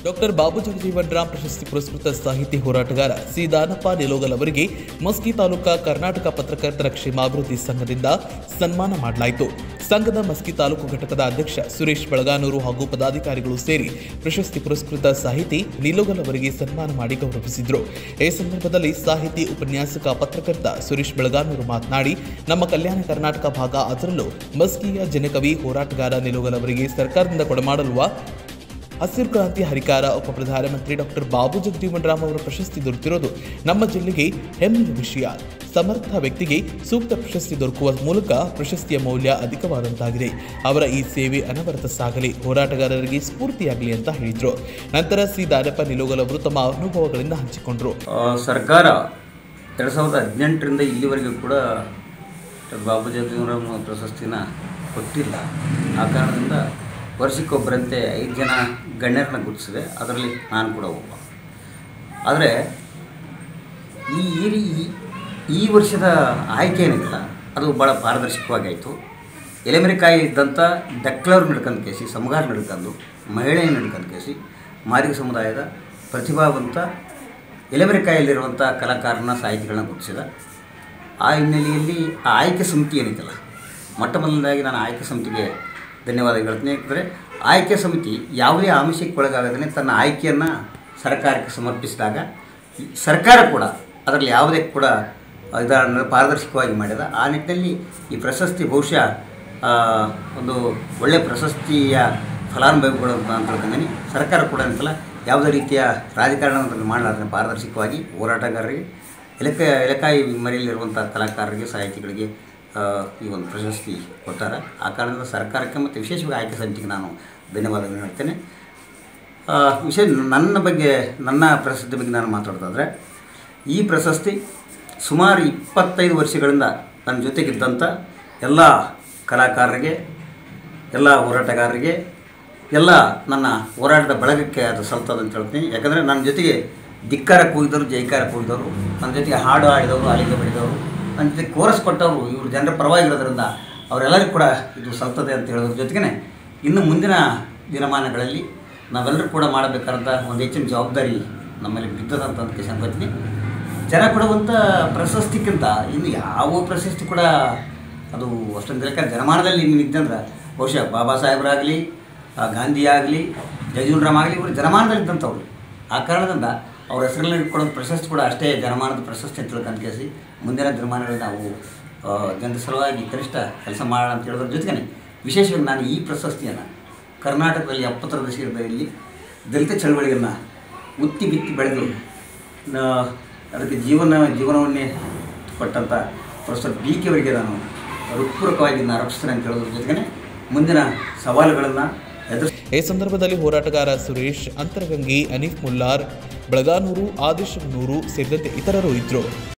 doctor Babu Jagjivan Ram ಪ್ರಶಸ್ತಿ ಪುರಸ್ಕೃತ ಸಾಹಿತಿ ಹೋರಾಟಗಾರ ಸಿ ದಾನಪ್ಪ ನಿಲೋಗಲ್ ಅವರಿಗೆ ಮಸ್ಕಿ ತಾಲೂಕಾ ಕರ್ನಾಟಕ ಪತ್ರಕರ್ತರ ಕ್ಷೇಮಾಭಿವೃದ್ಧಿ ಸಂಘದಿಂದ ಸನ್ಮಾನ ಮಾಡಲಾಯಿತು ಸಂಘದ ಮಸ್ಕಿ ತಾಲೂಕು ಘಟಕದ ಅಧ್ಯಕ್ಷ ಸುರೇಶ್ ಬೆಳಗಾನೂರು ಹಾಗೂ ಪದಾಧಿಕಾರಿಗಳು ಸೇರಿ ಪ್ರಶಸ್ತಿ ಪುರಸ್ಕೃತ ಸಾಹಿತಿ ನಿಲೋಗಲ್ ಅವರಿಗೆ ಸನ್ಮಾನ ಮಾಡಿ ಗೌರವಿಸಿದ್ರು ಈ ಸಂದರ್ಭದಲ್ಲಿ ಸಾಹಿತಿ ಉಪನ್ಯಾಸಕ ಪತ್ರಕರ್ತ ಸುರೇಶ್ ಬೆಳಗಾನೂರು ಮಾತನಾಡಿ ನಮ್ಮ ಕಲ್ಯಾಣ ಕರ್ನಾಟಕ ಭಾಗ ಅದರಲ್ಲೂ ಮಸ್ಕಿಯ ಜನಕವಿ ಹೋರಾಟಗಾರ ನಿಲೋಗಲ್ ಅವರಿಗೆ ಸರ್ಕಾರದಿಂದ ಕೊಡಮಾಡಲುವ ಹಸಿರು ಕ್ರಾಂತಿ ಹರಿಕಾರ ಉಪ ಪ್ರಧಾನಮಂತ್ರಿ ಡಾಕ್ಟರ್ ಬಾಬು ಜಗಜೀವನ್ ರಾಮ್ ಅವರ ಪ್ರಶಸ್ತಿ ದೊರೆತಿರೋದು ನಮ್ಮ ಜಿಲ್ಲೆಗೆ ಹೆಮ್ಮೆಯ ವಿಷಯ ಸಮರ್ಥ ವ್ಯಕ್ತಿಗೆ ಸೂಕ್ತ ಪ್ರಶಸ್ತಿ ದೊರಕುವ ಮೂಲಕ ಪ್ರಶಸ್ತಿಯ ಮೌಲ್ಯ ಅಧಿಕವಾದಂತಾಗಿದೆ ಅವರ ಈ ಸೇವೆ ಅನವರತ ಸಾಗಲಿ ಹೋರಾಟಗಾರರಿಗೆ ಸ್ಫೂರ್ತಿಯಾಗಲಿ ಅಂತ ಹೇಳಿದರು ನಂತರ ಸಿ ದಾನಪ್ಪ ನಿಲೋಗಲ್ ಅವರು ತಮ್ಮ ಅನುಭವಗಳಿಂದ ಹಂಚಿಕೊಂಡರು ಆ, ಸರ್ಕಾರ ಎರಡು ಸಾವಿರದ ಹದಿನೆಂಟರಿಂದ ಇಲ್ಲಿವರೆಗೂ ಕೂಡ ಡಾಕ್ಟರ್ ಬಾಬು ಜಗಜೀವನರಾಮ್ ಪ್ರಶಸ್ತಿನ ಕೊಟ್ಟಿಲ್ಲ ಆ ಕಾರಣದಿಂದ ವರ್ಷಕ್ಕೊಬ್ಬರಂತೆ ಐದು ಜನ ಗಣ್ಯರನ್ನ ಗುರುತಿಸಿದೆ ಅದರಲ್ಲಿ ನಾನು ಕೂಡ ಒಬ್ಬ ಆದರೆ ಈ ಈ ರೀ- ಈ ವರ್ಷದ ಆಯ್ಕೆ ಏನಿಲ್ಲ ಅದು ಭಾಳ ಪಾರದರ್ಶಕವಾಗಿ ಆಯಿತು ಎಲೆಮೆರಿಕಾಯಿ ಇದ್ದಂಥ ಡಕ್ಲರ್ ನಡ್ಕೊಂಡು ಕೇಸಿ ಸಮಗಾರ ನಡ್ಕೊಂಡು ಮಹಿಳೆ ನಡ್ಕೊಂಡು ಕೇಸಿ ಮಾದಿಗ ಸಮುದಾಯದ ಪ್ರತಿಭಾವಂತ ಎಲೆಮೆರಿಕಾಯಲ್ಲಿರುವಂಥ ಕಲಾಕಾರನ ಸಾಹಿತಿಗಳನ್ನ ಗುರುತಿಸಿದ ಆ ಹಿನ್ನೆಲೆಯಲ್ಲಿ ಆ ಆಯ್ಕೆ ಸಮಿತಿ ಏನಿತ್ತಲ್ಲ ಮೊಟ್ಟ ಮೊದಲನೇದಾಗಿ ನಾನು ಆಯ್ಕೆ ಸಮಿತಿಗೆ ಧನ್ಯವಾದ ಹೇಳ್ತೀನಿ ಯಾಕಂದರೆ ಆಯ್ಕೆ ಸಮಿತಿ ಯಾವುದೇ ಆಮಿಷಕ್ಕೆ ಒಳಗಾಗದೇ ತನ್ನ ಆಯ್ಕೆಯನ್ನು ಸರ್ಕಾರಕ್ಕೆ ಸಮರ್ಪಿಸಿದಾಗ ಈ ಸರ್ಕಾರ ಕೂಡ ಅದರಲ್ಲಿ ಯಾವುದೇ ಕೂಡ ಇದನ್ನು ಪಾರದರ್ಶಕವಾಗಿ ಮಾಡಿದ ಆ ನಿಟ್ಟಿನಲ್ಲಿ ಈ ಪ್ರಶಸ್ತಿ ಬಹುಶಃ ಆ, ಒಂದು ಒಳ್ಳೆಯ ಪ್ರಶಸ್ತಿಯ ಫಲಾನುಭವಿಗಳು ಅಂತ ಅಂತ ತಿಳ್ಕೊಂಡೀನಿ ಸರ್ಕಾರ ಕೂಡ ಅಂತಲ್ಲ ಯಾವುದೇ ರೀತಿಯ ರಾಜಕಾರಣವನ್ನು ಮಾಡಲಾರ್ದೆ ಪಾರದರ್ಶಕವಾಗಿ ಹೋರಾಟಗಾರರಿಗೆ ಎಲೆಕ ಎಲೆಕಾಯಿ ಮರೆಯಲ್ಲಿರುವಂಥ ಕಲಾಕಾರರಿಗೆ ಸಾಹಿತಿಗಳಿಗೆ ಆ, ಈ ಒಂದು ಪ್ರಶಸ್ತಿ ಕೊಡ್ತಾರೆ ಆ ಕಾರಣದಿಂದ ಸರ್ಕಾರಕ್ಕೆ ಮತ್ತು ವಿಶೇಷವಾಗಿ ಆಯ್ಕೆ ಸಮಿತಿಗೆ ನಾನು ಧನ್ಯವಾದಗಳನ್ನು ಹೇಳ್ತೇನೆ ಆ, ವಿಷಯ ನನ್ನ ಬಗ್ಗೆ ನನ್ನ ಪ್ರಶಸ್ತಿ ಬಗ್ಗೆ ನಾನು ಮಾತಾಡೋದಾದರೆ ಈ ಪ್ರಶಸ್ತಿ ಸುಮಾರು ಇಪ್ಪತ್ತೈದು ವರ್ಷಗಳಿಂದ ನನ್ನ ಜೊತೆಗಿದ್ದಂಥ ಎಲ್ಲ ಕಲಾಕಾರರಿಗೆ ಎಲ್ಲ ಹೋರಾಟಗಾರರಿಗೆ ಎಲ್ಲ ನನ್ನ ಹೋರಾಟದ ಬಳಗಕ್ಕೆ ಅದು ಸಲ್ತದೆ ಅಂತ ಹೇಳ್ತೀನಿ ಯಾಕಂದರೆ ನನ್ನ ಜೊತೆಗೆ ಧಿಕ್ಕಾರಕ್ಕೆ ಹೋಗಿದ್ದವರು ಜೈಕಾರಕ್ಕೆ ಹೋಗಿದ್ದವರು ನನ್ನ ಜೊತೆಗೆ ಹಾಡು ಆಡಿದವರು ಅಲಿಗೆ ಬೆಳೆದವರು ನನ್ನ ಜೊತೆ ಕೋರಸ್ ಕೊಟ್ಟವರು ಇವರು ಜನರ ಪರವಾಗಿರೋದ್ರಿಂದ ಅವರೆಲ್ಲರಿಗೂ ಕೂಡ ಇದು ಸಲ್ತದೆ ಅಂತ ಹೇಳೋದ್ರ ಜೊತೆಗೇ ಇನ್ನು ಮುಂದಿನ ದಿನಮಾನಗಳಲ್ಲಿ ನಾವೆಲ್ಲರೂ ಕೂಡ ಮಾಡಬೇಕಾದಂಥ ಒಂದು ಹೆಚ್ಚಿನ ಜವಾಬ್ದಾರಿ ನಮ್ಮಲ್ಲಿ ಬಿದ್ದದಂತ ಅಂತ ಸಂಪತ್ನಿ ಜನ ಕೊಡುವಂಥ ಪ್ರಶಸ್ತಿಕ್ಕಿಂತ ಇನ್ನು ಯಾವ ಪ್ರಶಸ್ತಿ ಕೂಡ ಅದು ಅಷ್ಟೊಂದು ಲೆಕ್ಕ ಜನಮಾನದಲ್ಲಿ ಇನ್ನು ಇದ್ದಂದ್ರೆ ಬಹುಶಃ ಬಾಬಾ ಸಾಹೇಬರಾಗಲಿ ಗಾಂಧಿ ಆಗಲಿ ಜಯಜೀವನರಾಮ್ ಆಗಲಿ ಇವರು ಜನಮಾನದಲ್ಲಿ ಇದ್ದಂಥವ್ರು ಆ ಕಾರಣದಿಂದ ಅವ್ರ ಹೆಸರಲ್ಲಿ ಕೊಡೋ ಪ್ರಶಸ್ತಿ ಕೂಡ ಅಷ್ಟೇ ಜನಮಾನದ ಪ್ರಶಸ್ತಿ ಅಂತ ತಿಳ್ಕೊಂಡು ಕೇಸಿ ಮುಂದಿನ ದಿನಮಾನಗಳಲ್ಲಿ ನಾವು ಆ, ಜನರ ಸಲುವಾಗಿ ಕನಿಷ್ಠ ಕೆಲಸ ಮಾಡೋಣ ಅಂತ ಹೇಳೋದ್ರ ಜೊತೆಗೆ ವಿಶೇಷವಾಗಿ ನಾನು ಈ ಪ್ರಶಸ್ತಿಯನ್ನು ಕರ್ನಾಟಕದಲ್ಲಿ ಎಪ್ಪತ್ತರ ದಶಕದಲ್ಲಿ ದಲಿತ ಚಳವಳಿಯನ್ನು ಉತ್ತಿ ಬಿತ್ತಿ ಬೆಳೆದು ನ- ಅದಕ್ಕೆ ಜೀವನ ಜೀವನವನ್ನೇ ಕೊಟ್ಟಂಥ ಪ್ರೊಫೆಸರ್ ಬಿ ಕೆ ಅವರಿಗೆ ನಾನು ಹೃತ್ಪೂರ್ವಕವಾಗಿ ನಾನು ಅರ್ಪಿಸ್ತೇನೆ ಅಂತ ಹೇಳೋದ್ರ ಜೊತೆಗೆ ಮುಂದಿನ ಸವಾಲುಗಳನ್ನು ಎದುರಿಸ ಈ ಸಂದರ್ಭದಲ್ಲಿ ಹೋರಾಟಗಾರ ಸುರೇಶ್ ಅಂತರಗಂಗಿ ಅನೀಫ್ ಮುಲ್ಲಾರ್ ಬೆಳಗಾನೂರು ಆದಿಶನೂರು ಸೇರಿದಂತೆ ಇತರರು ಇದ್ದರು